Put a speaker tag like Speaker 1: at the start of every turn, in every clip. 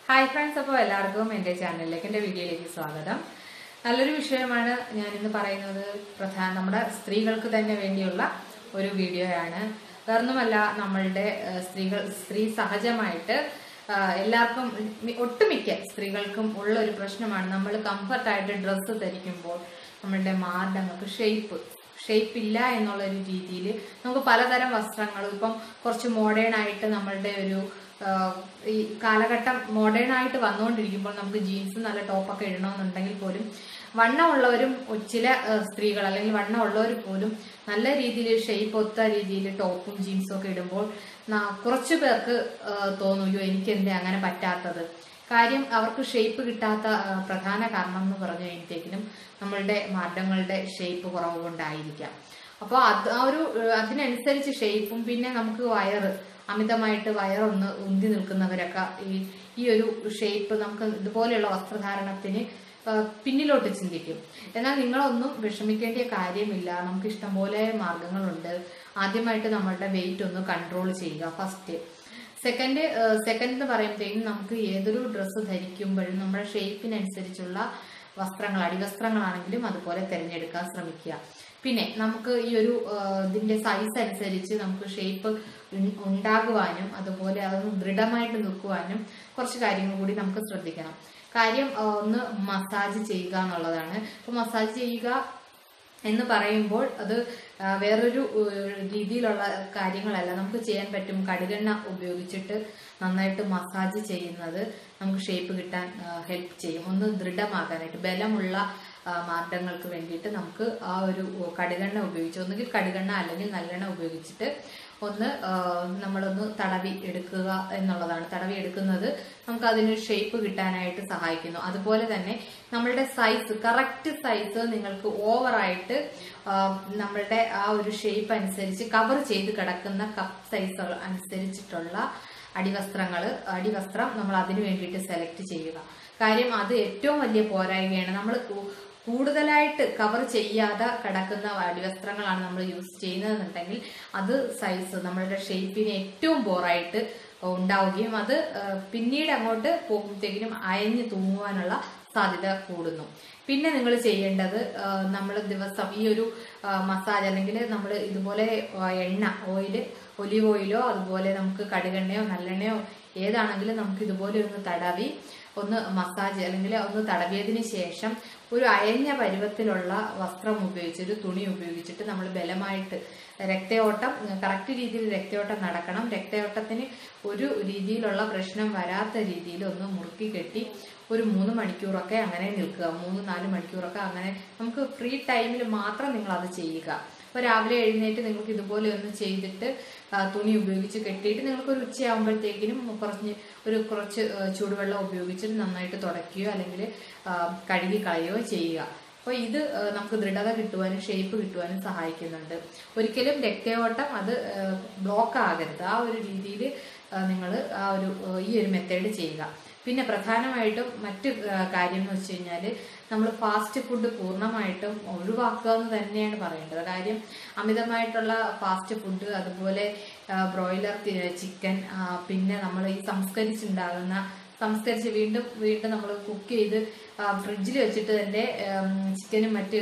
Speaker 1: hi friends അപ്പോൾ എല്ലാവർക്കും എൻ്റെ ചാനലിലേക്ക് എൻ്റെ വീഡിയോയിലേക്ക് സ്വാഗതം നല്ലൊരു വിഷയമാണ് ഞാൻ ഇന്ന് പറയുന്നത് പ്രധാന നമ്മുടെ സ്ത്രീകൾക്ക് തന്നെ വേണ്ടിയുള്ള ഒരു വീഡിയോയാണ് വേറൊന്നുമല്ല നമ്മളുടെ ഏഹ്, സ്ത്രീകൾ സ്ത്രീ സഹജമായിട്ട് ആഹ്, എല്ലാവർക്കും മി- ഒട്ടുമിക്ക സ്ത്രീകൾക്കും ഉള്ള ഒരു പ്രശ്നമാണ് നമ്മൾ കംഫർട്ടായിട്ട് ഡ്രസ്സ് ധരിക്കുമ്പോൾ നമ്മളുടെ മാർദ്ദങ്ങൾക്ക് ഷേപ്പ് ഷേപ്പ് ഇല്ല എന്നുള്ള ഒരു രീതിയിൽ നമുക്ക് പലതരം വസ്ത്രങ്ങൾ ഇപ്പം കുറച്ച് മോഡേൺ ആയിട്ട് നമ്മളുടെ ഒരു ആ, ഈ കാലഘട്ടം മോഡേൺ ആയിട്ട് വന്നുകൊണ്ടിരിക്കുമ്പോൾ നമുക്ക് ജീൻസ് നല്ല ടോപ്പൊക്കെ ഇടണമെന്നുണ്ടെങ്കിൽ പോലും വണ്ണമുള്ളവരും ചില ആ, സ്ത്രീകൾ അല്ലെങ്കിൽ വണ്ണമുള്ളവർ പോലും നല്ല രീതിയിൽ ഷേപ്പ് ഒത്ത രീതിയിൽ ടോപ്പും ജീൻസും ഒക്കെ ഇടുമ്പോൾ ന- കുറച്ചു പേർക്ക് ആ, തോന്നും അയ്യോ എനിക്ക് എന്തേ അങ്ങനെ പറ്റാത്തത് കാര്യം അവർക്ക് ഷേപ്പ് കിട്ടാത്ത ആ, പ്രധാന കാരണം എന്ന് പറഞ്ഞു കഴിയുമ്പോഴത്തേക്കിനും നമ്മളുടെ മാറ്റങ്ങളുടെ ഷേപ്പ് കുറവ് കൊണ്ടായിരിക്കാം അപ്പോൾ അത് ആ ഒരു ഏഹ്, അതിനനുസരിച്ച് ഷേപ്പും പിന്നെ നമുക്ക് വയറ് അമിതമായിട്ട് വയറൊന്ന് ഉന്തി നിൽക്കുന്നവരൊക്കെ ഈ ഈ ഒരു ഷേപ്പ് നമുക്ക് ഇതുപോലെയുള്ള വസ്ത്രധാരണത്തിന് ഏഹ്, പിന്നിലോട്ട് ചിന്തിക്കും എന്നാൽ നിങ്ങളൊന്നും വിഷമിക്കേണ്ട കാര്യമില്ല നമുക്ക് ഇഷ്ടംപോലെ മാർഗങ്ങളുണ്ട് ആദ്യമായിട്ട് നമ്മളുടെ വെയിറ്റ് ഒന്ന് കൺട്രോൾ ചെയ്യുക ഫസ്റ്റ് സെക്കൻഡ് സെക്കൻഡ് എന്ന് പറയുമ്പോഴത്തേക്കും നമുക്ക് ഏതൊരു ഡ്രസ്സ് ധരിക്കുമ്പോഴും നമ്മുടെ ഷേപ്പിനനുസരിച്ചുള്ള വസ്ത്രങ്ങൾ അടിവസ്ത്രങ്ങളാണെങ്കിലും അതുപോലെ തിരഞ്ഞെടുക്കാൻ ശ്രമിക്കുക പിന്നെ നമുക്ക് ഈ ഒരു ആ, ഇതിന്റെ സൈസ് അനുസരിച്ച് നമുക്ക് ഷേപ്പ് ഉണ്ടാകുവാനും അതുപോലെ അതൊന്ന് ദൃഢമായിട്ട് നിൽക്കുവാനും കുറച്ച് കാര്യങ്ങൾ കൂടി നമുക്ക് ശ്രദ്ധിക്കണം കാര്യം ആ, ഒന്ന് മസാജ് ചെയ്യുക എന്നുള്ളതാണ് അപ്പൊ മസാജ് ചെയ്യുക എന്ന് പറയുമ്പോൾ അത് ആ, വേറൊരു ഏഹ്, രീതിയിലുള്ള കാര്യങ്ങളല്ല നമുക്ക് ചെയ്യാൻ പറ്റും കടുകെണ്ണ ഉപയോഗിച്ചിട്ട് നന്നായിട്ട് മസാജ് ചെയ്യുന്നത് നമുക്ക് ഷേപ്പ് കിട്ടാൻ ഹെൽപ്പ് ചെയ്യും ഒന്ന് ദൃഢമാക്കാനായിട്ട് ബലമുള്ള ആ, മാർദ്ദങ്ങൾക്ക് വേണ്ടിയിട്ട് നമുക്ക് ആ ഒരു കടുകെണ്ണ ഉപയോഗിച്ച് ഒന്നുകിൽ കടുകെണ്ണ അല്ലെങ്കിൽ നല്ലെണ്ണ ഉപയോഗിച്ചിട്ട് ഒന്ന് ആ, നമ്മളൊന്ന് തടവി എടുക്കുക എന്നുള്ളതാണ് തടവി എടുക്കുന്നത് നമുക്ക് അതിന് ഷേപ്പ് കിട്ടാനായിട്ട് സഹായിക്കുന്നു അതുപോലെ തന്നെ നമ്മളുടെ സൈസ് കറക്റ്റ് സൈസ് നിങ്ങൾക്ക് ഓവറായിട്ട് നമ്മളുടെ ആ ഒരു ഷേപ്പ് അനുസരിച്ച് കവർ ചെയ്ത് കിടക്കുന്ന കപ്പ് സൈസ് അനുസരിച്ചിട്ടുള്ള അടിവസ്ത്രങ്ങൾ അടിവസ്ത്രം നമ്മൾ അതിനു വേണ്ടിയിട്ട് സെലക്ട് ചെയ്യുക കാര്യം അത് ഏറ്റവും വലിയ പോരായ്മയാണ് നമ്മൾ കൂടുതലായിട്ട് കവർ ചെയ്യാതെ കിടക്കുന്ന അടിവസ്ത്രങ്ങളാണ് നമ്മൾ യൂസ് ചെയ്യുന്നതെന്നുണ്ടെങ്കിൽ അത് സൈസ് നമ്മളുടെ ഷേപ്പിന് ഏറ്റവും ബോറായിട്ട് ഉണ്ടാവുകയും അത് ആ, പിന്നീട് അങ്ങോട്ട് പോകുമ്പോഴത്തേക്കിനും അയഞ്ഞു തൂങ്ങുവാനുള്ള സാധ്യത കൂടുന്നു പിന്നെ നിങ്ങൾ ചെയ്യേണ്ടത് നമ്മൾ ദിവസം ഈ ഒരു മസാജ് അല്ലെങ്കിൽ നമ്മൾ ഇതുപോലെ ആ, എണ്ണ ഓയില് ഒലിവ് ഓയിലോ അതുപോലെ നമുക്ക് കടുകെണ്ണയോ നല്ലെണ്ണയോ ഏതാണെങ്കിലും നമുക്ക് ഇതുപോലെ ഒന്ന് തടവി ഒന്ന് മസാജ് അല്ലെങ്കിൽ ഒന്ന് തടവിയതിന് ശേഷം ഒരു അയഞ്ഞ പരുവത്തിലുള്ള വസ്ത്രം ഉപയോഗിച്ച് ഒരു തുണി ഉപയോഗിച്ചിട്ട് നമ്മൾ ബലമായിട്ട് രക്തയോട്ടം കറക്റ്റ് രീതിയിൽ രക്തയോട്ടം നടക്കണം രക്തയോട്ടത്തിന് ഒരു രീതിയിലുള്ള പ്രശ്നം വരാത്ത രീതിയിൽ ഒന്ന് മുറുക്കി കെട്ടി ഒരു മൂന്ന് മണിക്കൂറൊക്കെ അങ്ങനെ നിൽക്കുക മൂന്ന് നാല് മണിക്കൂറൊക്കെ അങ്ങനെ നമുക്ക് ഫ്രീ ടൈമിൽ മാത്രം നിങ്ങൾ അത് ചെയ്യുക അപ്പോൾ രാവിലെ എഴുന്നേറ്റ് നിങ്ങൾക്ക് ഇതുപോലെ ഒന്ന് ചെയ്തിട്ട് ആ, തുണി ഉപയോഗിച്ച് കെട്ടിയിട്ട് നിങ്ങൾക്ക് ഒരു ഉച്ചയാകുമ്പോഴത്തേക്കിനും കുറഞ്ഞ് ഒരു കുറച്ച് ആ, ചൂടുവെള്ളം ഉപയോഗിച്ചിട്ട് നന്നായിട്ട് തുടയ്ക്കുകയോ അല്ലെങ്കിൽ ആ, കഴുകി കളയുകയോ ചെയ്യുക അപ്പോൾ ഇത് ആ, നമുക്ക് ദൃഢത കിട്ടുവാനും ഷേപ്പ് കിട്ടുവാനും സഹായിക്കുന്നുണ്ട് ഒരിക്കലും രക്തയോട്ടം അത് ബ്ലോക്ക് ആകരുത് ആ ഒരു രീതിയിൽ നിങ്ങൾ ആ ഒരു ആ, ഈ ഒരു മെത്തേഡ് ചെയ്യുക പിന്നെ പ്രധാനമായിട്ടും മറ്റ് ആ, കാര്യം എന്ന് വെച്ച് കഴിഞ്ഞാൽ നമ്മൾ ഫാസ്റ്റ് ഫുഡ് പൂർണ്ണമായിട്ടും ഒഴിവാക്കുക എന്ന് തന്നെയാണ് പറയേണ്ടത് കാര്യം അമിതമായിട്ടുള്ള ഫാസ്റ്റ് ഫുഡ് അതുപോലെ ബ്രോയിലർ ചിക്കൻ പിന്നെ നമ്മൾ ഈ സംസ്കരിച്ചുണ്ടാകുന്ന സംസ്കരിച്ച് വീണ്ടും വീണ്ടും നമ്മൾ കുക്ക് ചെയ്ത് ഫ്രിഡ്ജിൽ വെച്ചിട്ട് തന്നെ ചിക്കനും മറ്റ്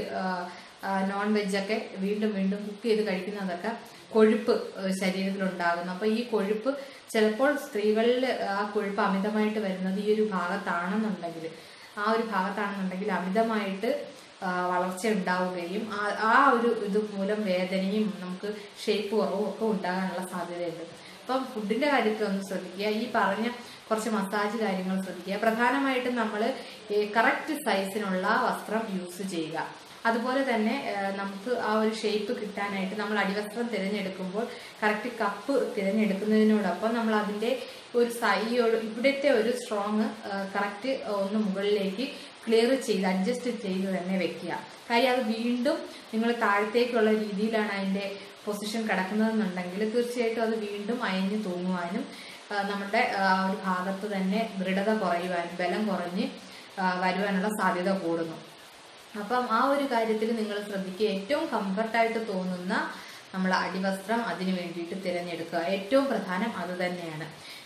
Speaker 1: നോൺ വെജൊക്കെ വീണ്ടും വീണ്ടും കുക്ക് ചെയ്ത് കഴിക്കുന്നതൊക്കെ കൊഴുപ്പ് ഏഹ് ശരീരത്തിലുണ്ടാകുന്നു അപ്പൊ ഈ കൊഴുപ്പ് ചിലപ്പോൾ സ്ത്രീകളിൽ ആ കൊഴുപ്പ് അമിതമായിട്ട് വരുന്നത് ഈ ഒരു ഭാഗത്താണെന്നുണ്ടെങ്കിൽ ആ ഒരു ഭാഗത്താണെന്നുണ്ടെങ്കിൽ അമിതമായിട്ട് ആ, വളർച്ച ഉണ്ടാവുകയും ആ- ആ ഒരു ഇത് മൂലം വേദനയും നമുക്ക് ഷേപ്പ് കുറവും ഒക്കെ ഉണ്ടാകാനുള്ള സാധ്യതയുണ്ട് അപ്പം ഫുഡിന്റെ കാര്യത്തിൽ ഒന്ന് ശ്രദ്ധിക്കുക ഈ പറഞ്ഞ കുറച്ച് മസാജ് കാര്യങ്ങൾ ശ്രദ്ധിക്കുക പ്രധാനമായിട്ടും നമ്മൾ കറക്റ്റ് സൈസിനുള്ള വസ്ത്രം യൂസ് ചെയ്യുക അതുപോലെ തന്നെ ആ, നമുക്ക് ആ ഒരു ഷേപ്പ് കിട്ടാനായിട്ട് നമ്മൾ അടിവസ്ത്രം തിരഞ്ഞെടുക്കുമ്പോൾ കറക്റ്റ് കപ്പ് തിരഞ്ഞെടുക്കുന്നതിനോടൊപ്പം നമ്മൾ അതിന്റെ ഒരു സൈ ഒരു- ഇവിടുത്തെ ഒരു സ്ട്രോങ് കറക്റ്റ് ഒന്ന് മുകളിലേക്ക് ക്ലിയർ ചെയ്ത് അഡ്ജസ്റ്റ് ചെയ്ത് തന്നെ വെക്കുക കാര്യം അത് വീണ്ടും നിങ്ങൾ താഴത്തേക്കുള്ള രീതിയിലാണ് അതിന്റെ പൊസിഷൻ കിടക്കുന്നതെന്നുണ്ടെങ്കിൽ തീർച്ചയായിട്ടും അത് വീണ്ടും അയഞ്ഞു തൂങ്ങുവാനും ആ, നമ്മുടെ ആ ഒരു ഭാഗത്ത് തന്നെ ദൃഢത കുറയുവാനും ബലം കുറഞ്ഞ് ആ, വരുവാനുള്ള സാധ്യത കൂടുന്നു അപ്പം ആ ഒരു കാര്യത്തിൽ നിങ്ങൾ ശ്രദ്ധിക്കുക ഏറ്റവും കംഫർട്ടായിട്ട് തോന്നുന്ന നമ്മൾ അടിവസ്ത്രം അതിനു വേണ്ടിയിട്ട് തിരഞ്ഞെടുക്കുക ഏറ്റവും പ്രധാനം അത് തന്നെയാണ്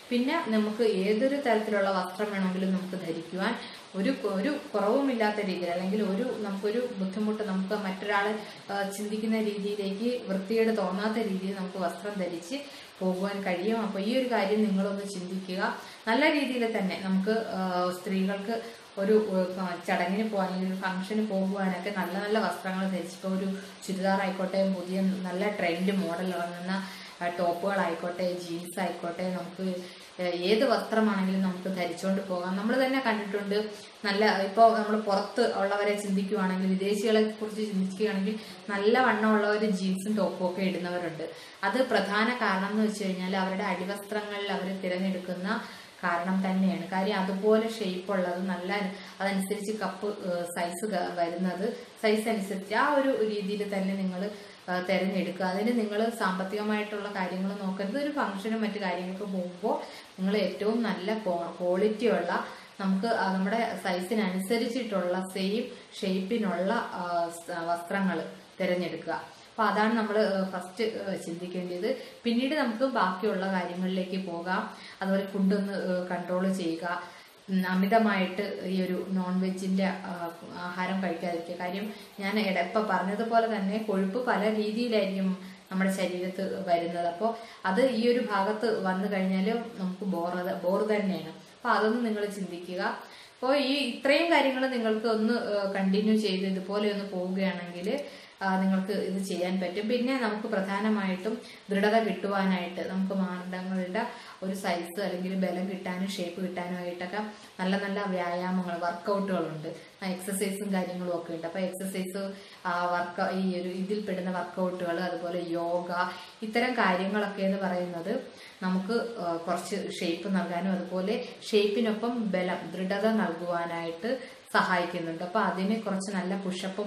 Speaker 1: പിന്നെ നമുക്ക് ഏതൊരു തരത്തിലുള്ള വസ്ത്രം വേണമെങ്കിലും നമുക്ക് ധരിക്കുവാൻ ഒരു ഒരു കുറവുമില്ലാത്ത രീതിയിൽ അല്ലെങ്കിൽ ഒരു നമുക്കൊരു ബുദ്ധിമുട്ട് നമുക്ക് മറ്റൊരാൾ ചിന്തിക്കുന്ന രീതിയിലേക്ക് വൃത്തികേട് തോന്നാത്ത രീതിയിൽ നമുക്ക് വസ്ത്രം ധരിച്ച് പോകുവാൻ കഴിയും അപ്പോൾ ഈ ഒരു കാര്യം നിങ്ങളൊന്ന് ചിന്തിക്കുക നല്ല രീതിയിൽ തന്നെ നമുക്ക് ആ, സ്ത്രീകൾക്ക് ഒരു ആ, ചടങ്ങിന് പോകാൻ അല്ലെങ്കിൽ ഒരു ഫംഗ്ഷന് പോകുവാനൊക്കെ നല്ല നല്ല വസ്ത്രങ്ങൾ ധരിച്ചിപ്പോൾ ഒരു ചുരിദാർ ആയിക്കോട്ടെ പുതിയ നല്ല ട്രെൻഡ് മോഡൽ ഇറങ്ങുന്ന ആ, ടോപ്പുകളായിക്കോട്ടെ ജീൻസ് ആയിക്കോട്ടെ നമുക്ക് ഏഹ്, ഏത് വസ്ത്രമാണെങ്കിലും നമുക്ക് ധരിച്ചുകൊണ്ട് പോകാം നമ്മൾ തന്നെ കണ്ടിട്ടുണ്ട് നല്ല ഇപ്പോൾ നമ്മൾ പുറത്ത് ഉള്ളവരെ ചിന്തിക്കുവാണെങ്കിൽ വിദേശികളെ കുറിച്ച് ചിന്തിക്കുകയാണെങ്കിൽ നല്ല വണ്ണമുള്ളവർ ജീൻസും ടോപ്പും ഒക്കെ ഇടുന്നവരുണ്ട് അത് പ്രധാന കാരണം എന്ന് വെച്ച് കഴിഞ്ഞാൽ അവരുടെ അടിവസ്ത്രങ്ങളിൽ അവർ തിരഞ്ഞെടുക്കുന്ന കാരണം തന്നെയാണ് കാര്യം അതുപോലെ ഷേപ്പ് ഉള്ളത് നല്ല അതനുസരിച്ച് കപ്പ് സൈസ് വരുന്നത് സൈസ് അനുസരിച്ച് ആ ഒരു രീതിയിൽ തന്നെ നിങ്ങൾ തിരഞ്ഞെടുക്കുക അതിന് നിങ്ങൾ സാമ്പത്തികമായിട്ടുള്ള കാര്യങ്ങൾ നോക്കരുത് ഒരു ഫംഗ്ഷനും മറ്റു കാര്യങ്ങൾക്ക് പോകുമ്പോൾ നിങ്ങൾ ഏറ്റവും നല്ല ക്വാളിറ്റി ഉള്ള നമുക്ക് ആ നമ്മുടെ സൈസിനനുസരിച്ചിട്ടുള്ള സെയിം ഷേപ്പിനുള്ള വസ്ത്രങ്ങൾ തിരഞ്ഞെടുക്കുക അപ്പൊ അതാണ് നമ്മൾ ഫസ്റ്റ് ചിന്തിക്കേണ്ടത് പിന്നീട് നമുക്ക് ബാക്കിയുള്ള കാര്യങ്ങളിലേക്ക് പോകാം അതുപോലെ ഫുഡൊന്ന് കൺട്രോൾ ചെയ്യുക ഉം, അമിതമായിട്ട് ഈ ഒരു നോൺ വെജിന്റെ ആ, ആഹാരം കഴിക്കാതിരിക്കുക കാര്യം ഞാൻ ഇപ്പം പറഞ്ഞതുപോലെ തന്നെ കൊഴുപ്പ് പല രീതിയിലായിരിക്കും നമ്മുടെ ശരീരത്ത് വരുന്നത് അപ്പോൾ അത് ഈ ഒരു ഭാഗത്ത് വന്നു കഴിഞ്ഞാൽ നമുക്ക് ബോർ ബോർ തന്നെയാണ് അപ്പോൾ അതൊന്ന് നിങ്ങൾ ചിന്തിക്കുക അപ്പോൾ ഈ ഇത്രയും കാര്യങ്ങൾ നിങ്ങൾക്ക് ഒന്ന് കണ്ടിന്യൂ ചെയ്ത് ഇതുപോലെ ഒന്ന് പോവുകയാണെങ്കിൽ ആ, നിങ്ങൾക്ക് ഇത് ചെയ്യാൻ പറ്റും പിന്നെ നമുക്ക് പ്രധാനമായിട്ടും ദൃഢത കിട്ടുവാനായിട്ട് നമുക്ക് മാനദണ്ഡങ്ങളുടെ ഒരു സൈസ് അല്ലെങ്കിൽ ബലം കിട്ടാനും ഷേപ്പ് കിട്ടാനും ആയിട്ടൊക്കെ നല്ല നല്ല വ്യായാമങ്ങൾ വർക്കൗട്ടുകളുണ്ട് എക്സസൈസും കാര്യങ്ങളും ഒക്കെ ഉണ്ട് അപ്പൊ എക്സസൈസ് വർക്ക് ഈ ഒരു ഇതിൽ പെടുന്ന വർക്കൗട്ടുകൾ അതുപോലെ യോഗ ഇത്തരം കാര്യങ്ങളൊക്കെ എന്ന് പറയുന്നത് നമുക്ക് ആ, കുറച്ച് ഷേപ്പ് നൽകാനും അതുപോലെ ഷേപ്പിനൊപ്പം ബലം ദൃഢത നൽകുവാനായിട്ട് സഹായിക്കുന്നുണ്ട് അപ്പൊ അതിന് കുറച്ച് നല്ല പുഷപ്പും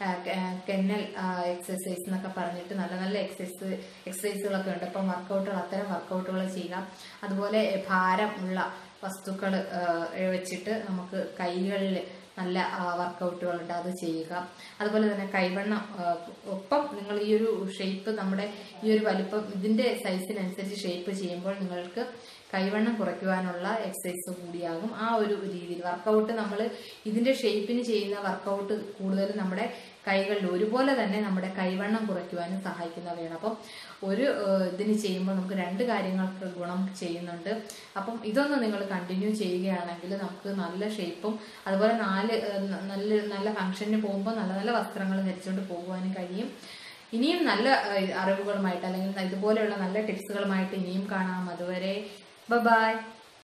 Speaker 1: കെന്നൽ എക്സസൈസ് എന്നൊക്കെ പറഞ്ഞിട്ട് നല്ല നല്ല എക്സസൈസ് എക്സസൈസുകളൊക്കെ ഉണ്ട് അപ്പം വർക്കൗട്ടുകൾ അത്തരം വർക്കൗട്ടുകൾ ചെയ്യാം അതുപോലെ ഭാരം ഉള്ള വസ്തുക്കൾ വെച്ചിട്ട് നമുക്ക് കൈകളിൽ നല്ല വർക്കൗട്ടുകളുണ്ട് അത് ചെയ്യുക അതുപോലെ തന്നെ കൈവണ്ണം ആ, ഒപ്പം നിങ്ങൾ ഈ ഒരു ഷേപ്പ് നമ്മുടെ ഈ ഒരു വലിപ്പം ഇതിന്റെ സൈസിനനുസരിച്ച് ഷേപ്പ് ചെയ്യുമ്പോൾ നിങ്ങൾക്ക് കൈവണ്ണം കുറയ്ക്കുവാനുള്ള എക്സസൈസ് കൂടിയാകും ആ ഒരു രീതിയിൽ വർക്കൗട്ട് നമ്മൾ ഇതിന്റെ ഷേപ്പിന് ചെയ്യുന്ന വർക്കൗട്ട് കൂടുതൽ നമ്മുടെ കൈകളിൽ ഒരുപോലെ തന്നെ നമ്മുടെ കൈവണ്ണം കുറയ്ക്കുവാനും സഹായിക്കുന്നവയാണ് അപ്പം ഒരു ഏഹ്, ഇതിന് ചെയ്യുമ്പോൾ നമുക്ക് രണ്ട് കാര്യങ്ങൾക്ക് ഗുണം ചെയ്യുന്നുണ്ട് അപ്പം ഇതൊന്ന് നിങ്ങൾ കണ്ടിന്യൂ ചെയ്യുകയാണെങ്കിൽ നമുക്ക് നല്ല ഷേപ്പും അതുപോലെ നാല് ഏഹ്, ന- നല്ല നല്ല ഫംഗ്ഷന് പോകുമ്പോൾ നല്ല നല്ല വസ്ത്രങ്ങൾ ധരിച്ചുകൊണ്ട് പോകുവാനും കഴിയും ഇനിയും നല്ല ഏഹ്, അറിവുകളുമായിട്ട് അല്ലെങ്കിൽ ഇതുപോലെയുള്ള നല്ല ടിപ്സുകളുമായിട്ട് ഇനിയും കാണാം അതുവരെ ബൈ